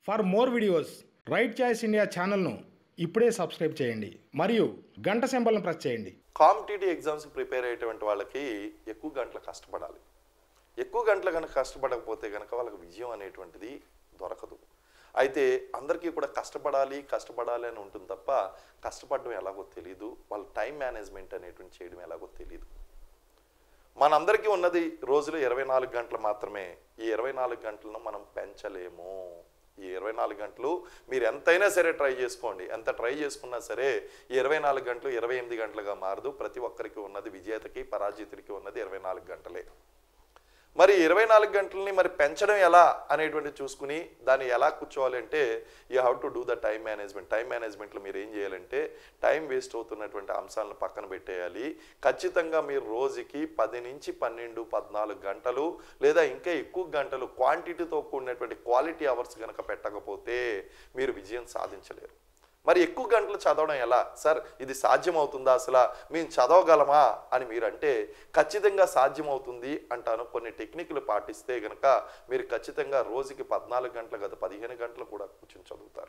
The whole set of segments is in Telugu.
for more videos Right Choice India ఛానల్ను ఇప్పుడే సబ్స్క్రైబ్ చేయండి మరియు గంట సింబల్ను ప్రెస్ చేయండి కాంపిటేటివ్ ఎగ్జామ్స్కి ప్రిపేర్ అయ్యేటువంటి వాళ్ళకి ఎక్కువ గంటలు కష్టపడాలి ఎక్కువ గంటలు కనుక కష్టపడకపోతే కనుక వాళ్ళకి విజయం అనేటువంటిది దొరకదు అయితే అందరికీ కూడా కష్టపడాలి కష్టపడాలి అని ఉంటుంది తప్ప కష్టపడడం ఎలాగో తెలియదు వాళ్ళ టైం మేనేజ్మెంట్ అనేటువంటి చేయడం ఎలాగో తెలియదు మనందరికీ ఉన్నది రోజులో ఇరవై నాలుగు గంటలు మాత్రమే ఈ ఇరవై నాలుగు గంటలను మనం పెంచలేము ఈ ఇరవై నాలుగు గంటలు మీరు ఎంతైనా సరే ట్రై చేసుకోండి ఎంత ట్రై చేసుకున్నా సరే ఈ ఇరవై నాలుగు గంటలు ఇరవై ఎనిమిది గంటలుగా మారదు ప్రతి ఒక్కరికి ఉన్నది విజేతకి పరాజితుడికి ఉన్నది ఇరవై నాలుగు గంటలే మరి ఇరవై నాలుగు గంటలని మరి పెంచడం ఎలా అనేటువంటి చూసుకుని దాన్ని ఎలా కూర్చోవాలి అంటే you have to do the time management time మేనేజ్మెంట్లో మీరు ఏం చేయాలంటే టైం వేస్ట్ అవుతున్నటువంటి అంశాలను పక్కన పెట్టేయాలి ఖచ్చితంగా మీరు రోజుకి పది నుంచి పన్నెండు పద్నాలుగు గంటలు లేదా ఇంకా ఎక్కువ గంటలు క్వాంటిటీతో కూడినటువంటి క్వాలిటీ అవర్స్ కనుక పెట్టకపోతే మీరు విజయం సాధించలేరు మరి ఎక్కువ గంటలు చదవడం ఎలా సార్ ఇది సాధ్యమవుతుందా అసలు మేము చదవగలమా అని మీరు అంటే ఖచ్చితంగా సాధ్యమవుతుంది అంటాను కొన్ని టెక్నిక్లు పాటిస్తే గనక మీరు ఖచ్చితంగా రోజుకి పద్నాలుగు గంటలు కదా పదిహేను గంటలు కూడా కూర్చొని చదువుతారు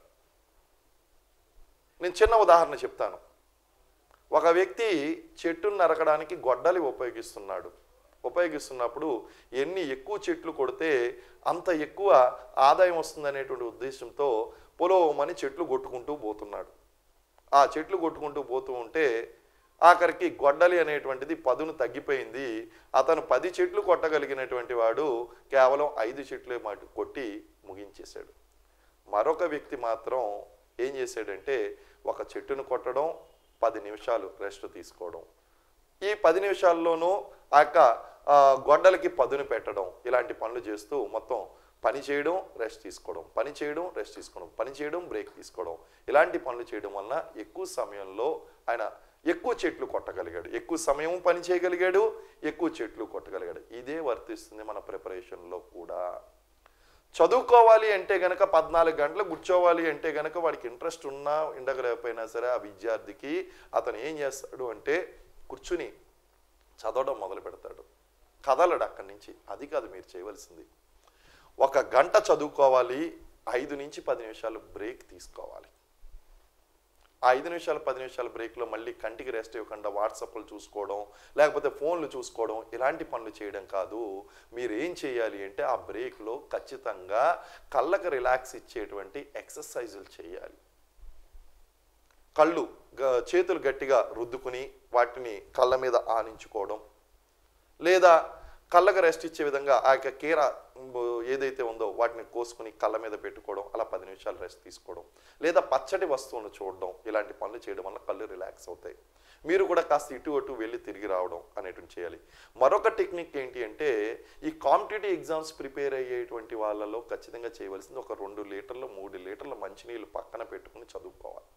నేను చిన్న ఉదాహరణ చెప్తాను ఒక వ్యక్తి చెట్టును నరకడానికి గొడ్డలి ఉపయోగిస్తున్నాడు ఉపయోగిస్తున్నప్పుడు ఎన్ని ఎక్కువ చెట్లు కొడితే అంత ఎక్కువ ఆదాయం వస్తుందనేటువంటి ఉద్దేశంతో పొలవమని చెట్లు కొట్టుకుంటూ పోతున్నాడు ఆ చెట్లు కొట్టుకుంటూ పోతూ ఉంటే ఆఖరికి గొడ్డలి అనేటువంటిది పదును తగ్గిపోయింది అతను పది చెట్లు కొట్టగలిగినటువంటి వాడు కేవలం ఐదు చెట్లే మాట కొట్టి ముగించేశాడు మరొక వ్యక్తి మాత్రం ఏం చేశాడంటే ఒక చెట్టును కొట్టడం పది నిమిషాలు రెస్ట్ తీసుకోవడం ఈ పది నిమిషాల్లోనూ ఆ యొక్క ఆ, గొడ్డలకి పదును పెట్టడం ఇలాంటి పనులు చేస్తూ మొత్తం పని చేయడం రెస్ట్ తీసుకోవడం పని చేయడం రెస్ట్ తీసుకోవడం పని చేయడం బ్రేక్ తీసుకోవడం ఇలాంటి పనులు చేయడం వలన ఎక్కువ సమయంలో ఆయన ఎక్కువ చెట్లు కొట్టగలిగాడు ఎక్కువ సమయం పని చేయగలిగాడు ఎక్కువ చెట్లు కొట్టగలిగాడు ఇదే వర్తిస్తుంది మన ప్రిపరేషన్లో కూడా చదువుకోవాలి అంటే గనక పద్నాలుగు గంటలు కూర్చోవాలి అంటే గనక వాడికి ఇంట్రెస్ట్ ఉన్నా ఉండగలేకపోయినా సరే ఆ విద్యార్థికి అతను ఏం చేస్తాడు అంటే కూర్చుని చదవడం మొదలు పెడతాడు కదలడు అక్కడి నుంచి అది కాదు మీరు చేయవలసింది ఒక గంట చదువుకోవాలి ఐదు నుంచి పది నిమిషాలు బ్రేక్ తీసుకోవాలి ఆ ఐదు నిమిషాలు పది నిమిషాల బ్రేక్లో మళ్ళీ కంటికి రెస్ట్ ఇవ్వకుండా వాట్సాప్లు చూసుకోవడం లేకపోతే ఫోన్లు చూసుకోవడం ఇలాంటి పనులు చేయడం కాదు మీరు ఏం చేయాలి అంటే ఆ బ్రేక్లో ఖచ్చితంగా కళ్ళకు రిలాక్స్ ఇచ్చేటువంటి ఎక్సర్సైజులు చేయాలి కళ్ళు గ- చేతులు గట్టిగా రుద్దుకుని వాటిని కళ్ళ మీద ఆనించుకోవడం లేదా కళ్ళకు రెస్ట్ ఇచ్చే విధంగా ఆ యొక్క కీర ఉమ్, ఏదైతే ఉందో వాటిని కోసుకుని కళ్ళ మీద పెట్టుకోవడం అలా పది నిమిషాలు రెస్ట్ తీసుకోవడం లేదా పచ్చటి వస్తువులను చూడడం ఇలాంటి పనులు చేయడం వల్ల కళ్ళు రిలాక్స్ అవుతాయి మీరు కూడా కాస్త ఇటు అటు వెళ్ళి తిరిగి రావడం అనేటువంటి చేయాలి మరొక టెక్నిక్ ఏంటి అంటే ఈ కాంపిటేటివ్ ఎగ్జామ్స్ ప్రిపేర్ అయ్యేటువంటి వాళ్ళలో ఖచ్చితంగా చేయవలసింది ఒక రెండు లీటర్లు మూడు లీటర్ల మంచినీళ్ళు పక్కన పెట్టుకుని చదువుకోవాలి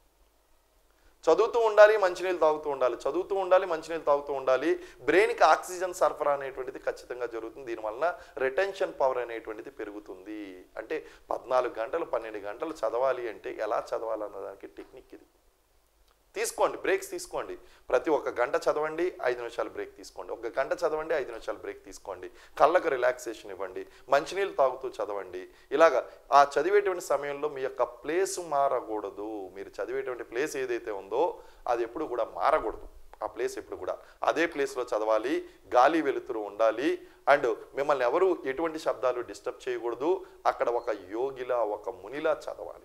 చదువుతూ ఉండాలి మంచినీళ్ళు తాగుతూ ఉండాలి చదువుతూ ఉండాలి మంచినీళ్ళు తాగుతూ ఉండాలి బ్రెయిన్కి ఆక్సిజన్ సరఫరా అనేటువంటిది ఖచ్చితంగా జరుగుతుంది దీనివలన రిటెన్షన్ పవర్ అనేటువంటిది పెరుగుతుంది అంటే పద్నాలుగు గంటలు పన్నెండు గంటలు చదవాలి అంటే ఎలా చదవాలన్న దానికి టెక్నిక్ ఇది తీసుకోండి బ్రేక్స్ తీసుకోండి ప్రతి ఒక్క గంట చదవండి ఐదు నిమిషాలు బ్రేక్ తీసుకోండి ఒక గంట చదవండి ఐదు నిమిషాలు బ్రేక్ తీసుకోండి కళ్ళకు రిలాక్సేషన్ ఇవ్వండి మంచినీళ్ళు తాగుతూ చదవండి ఇలాగా ఆ చదివేటువంటి సమయంలో మీ యొక్క ప్లేస్ మారకూడదు మీరు చదివేటువంటి ప్లేస్ ఏదైతే ఉందో అది ఎప్పుడు కూడా మారకూడదు ఆ ప్లేస్ ఎప్పుడు కూడా అదే ప్లేస్లో చదవాలి గాలి వెలుతురు ఉండాలి అండ్ మిమ్మల్ని ఎవరు ఎటువంటి శబ్దాలు డిస్టర్బ్ చేయకూడదు అక్కడ ఒక యోగిలా ఒక మునిలా చదవాలి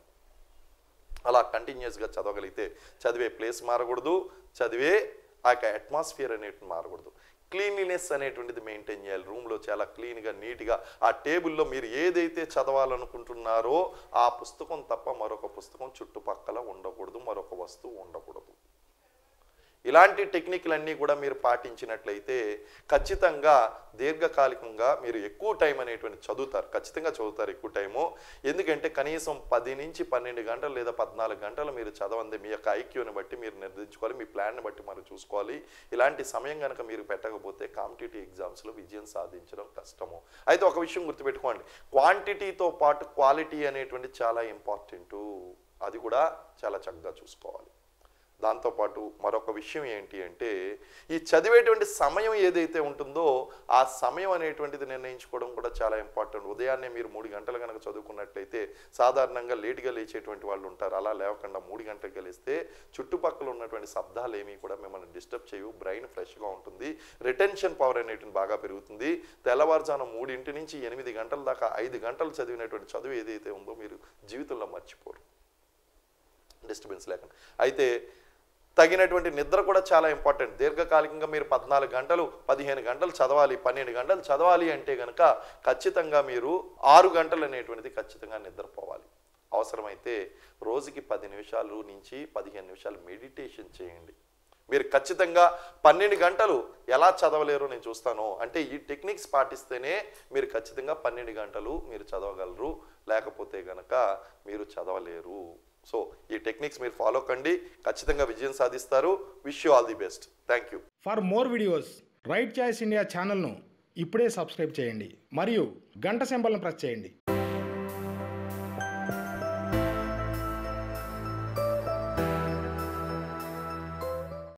అలా కంటిన్యూస్గా చదవగలిగితే చదివే ప్లేస్ మారకూడదు చదివే ఆ యొక్క అట్మాస్ఫియర్ అనేటువంటి మారకూడదు క్లీన్లీనెస్ అనేటువంటిది మెయింటైన్ చేయాలి రూమ్లో చాలా క్లీన్గా నీట్గా ఆ టేబుల్లో మీరు ఏదైతే చదవాలనుకుంటున్నారో ఆ పుస్తకం తప్ప మరొక పుస్తకం చుట్టుపక్కల ఉండకూడదు మరొక వస్తువు ఉండకూడదు ఇలాంటి టెక్నిక్లన్నీ కూడా మీరు పాటించినట్లయితే ఖచ్చితంగా దీర్ఘకాలికంగా మీరు ఎక్కువ టైం అనేటువంటి చదువుతారు ఖచ్చితంగా చదువుతారు ఎక్కువ టైము ఎందుకంటే కనీసం పది నుంచి పన్నెండు గంటలు లేదా పద్నాలుగు గంటలు మీరు చదవండి మీ యొక్క ఐక్యూని బట్టి మీరు నిర్ధారించుకోవాలి మీ ప్లాన్ని బట్టి మనం చూసుకోవాలి ఇలాంటి సమయం కనుక మీరు పెట్టకపోతే కాంపిటేటివ్ ఎగ్జామ్స్లో విజయం సాధించడం కష్టము అయితే ఒక విషయం గుర్తుపెట్టుకోండి క్వాంటిటీతో పాటు క్వాలిటీ అనేటువంటి చాలా ఇంపార్టెంటు అది కూడా చాలా చక్కగా చూసుకోవాలి దాంతోపాటు మరొక విషయం ఏంటి అంటే ఈ చదివేటువంటి సమయం ఏదైతే ఉంటుందో ఆ సమయం అనేటువంటిది నిర్ణయించుకోవడం కూడా చాలా ఇంపార్టెంట్ ఉదయాన్నే మీరు మూడు గంటలు కనుక చదువుకున్నట్లయితే సాధారణంగా లేటుగా లేచేటువంటి వాళ్ళు ఉంటారు అలా లేకుండా మూడు గంటలకు లేస్తే చుట్టుపక్కల ఉన్నటువంటి శబ్దాలు ఏమీ కూడా మిమ్మల్ని డిస్టర్బ్ చేయవు బ్రెయిన్ ఫ్రెష్గా ఉంటుంది రిటెన్షన్ పవర్ అనేటువంటి బాగా పెరుగుతుంది తెల్లవారుజాము మూడింటి నుంచి ఎనిమిది గంటల దాకా ఐదు గంటలు చదివినటువంటి చదువు ఏదైతే ఉందో మీరు జీవితంలో మర్చిపోరు డిస్టర్బెన్స్ లేకుండా అయితే తగినటువంటి నిద్ర కూడా చాలా ఇంపార్టెంట్ దీర్ఘకాలికంగా మీరు పద్నాలుగు గంటలు పదిహేను గంటలు చదవాలి పన్నెండు గంటలు చదవాలి అంటే కనుక ఖచ్చితంగా మీరు ఆరు గంటలు అనేటువంటిది ఖచ్చితంగా నిద్రపోవాలి అవసరమైతే రోజుకి పది నిమిషాలు నుంచి పదిహేను నిమిషాలు మెడిటేషన్ చేయండి మీరు ఖచ్చితంగా పన్నెండు గంటలు ఎలా చదవలేరో నేను చూస్తాను అంటే ఈ టెక్నిక్స్ పాటిస్తేనే మీరు ఖచ్చితంగా పన్నెండు గంటలు మీరు చదవగలరు లేకపోతే గనక మీరు చదవలేరు సో ఈ టెక్నిక్స్ మీరు ఫాలో కండి ఖచ్చితంగా విజయం సాధిస్తారు wish you all the best thank you for more videos Right Choice India ఛానల్ను ఇప్పుడే సబ్స్క్రైబ్ చేయండి మరియు గంట సింబల్ను ప్రెస్ చేయండి